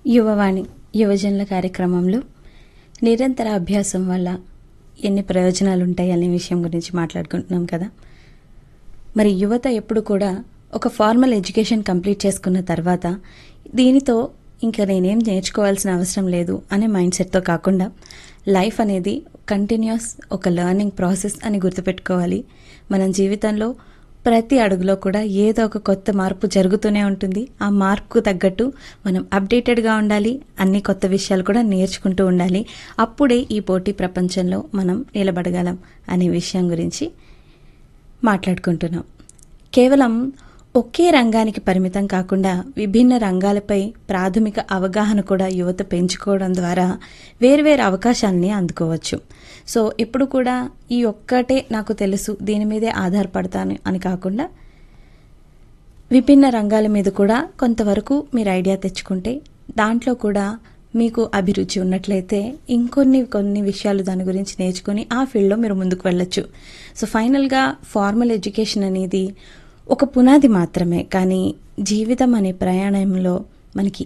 యువవాణి యువజనుల కార్యక్రమంలో నిరంతర అభ్యాసం వల్ల ఎన్ని ప్రయోజనాలు ఉంటాయి అనే విషయం గురించి మాట్లాడుకుంటున్నాం కదా మరి యువత ఎప్పుడు కూడా ఒక ఫార్మల్ ఎడ్యుకేషన్ కంప్లీట్ చేసుకున్న తర్వాత దీనితో ఇంకా నేనేం నేర్చుకోవాల్సిన అవసరం లేదు అనే మైండ్ సెట్తో కాకుండా లైఫ్ అనేది కంటిన్యూస్ ఒక లెర్నింగ్ ప్రాసెస్ అని గుర్తుపెట్టుకోవాలి మనం జీవితంలో ప్రతి అడుగులో కూడా ఏదో ఒక కొత్త మార్పు జరుగుతూనే ఉంటుంది ఆ మార్పుకు తగ్గట్టు మనం అప్డేటెడ్గా ఉండాలి అన్ని కొత్త విషయాలు కూడా నేర్చుకుంటూ ఉండాలి అప్పుడే ఈ పోటీ ప్రపంచంలో మనం నిలబడగలం అనే విషయం గురించి మాట్లాడుకుంటున్నాం కేవలం ఒకే రంగానికి పరిమితం కాకుండా విభిన్న రంగాలపై ప్రాథమిక అవగాహన కూడా యువత పెంచుకోవడం ద్వారా వేర్వేరు అవకాశాలని అందుకోవచ్చు సో ఎప్పుడు కూడా ఈ ఒక్కటే నాకు తెలుసు దీని మీదే ఆధారపడతాను అని కాకుండా విభిన్న రంగాల మీద కూడా కొంతవరకు మీరు ఐడియా తెచ్చుకుంటే దాంట్లో కూడా మీకు అభిరుచి ఉన్నట్లయితే ఇంకొన్ని కొన్ని విషయాలు దాని గురించి నేర్చుకొని ఆ ఫీల్డ్లో మీరు ముందుకు వెళ్ళొచ్చు సో ఫైనల్గా ఫార్మల్ ఎడ్యుకేషన్ అనేది ఒక పునాది మాత్రమే కానీ జీవితం అనే ప్రయాణంలో మనకి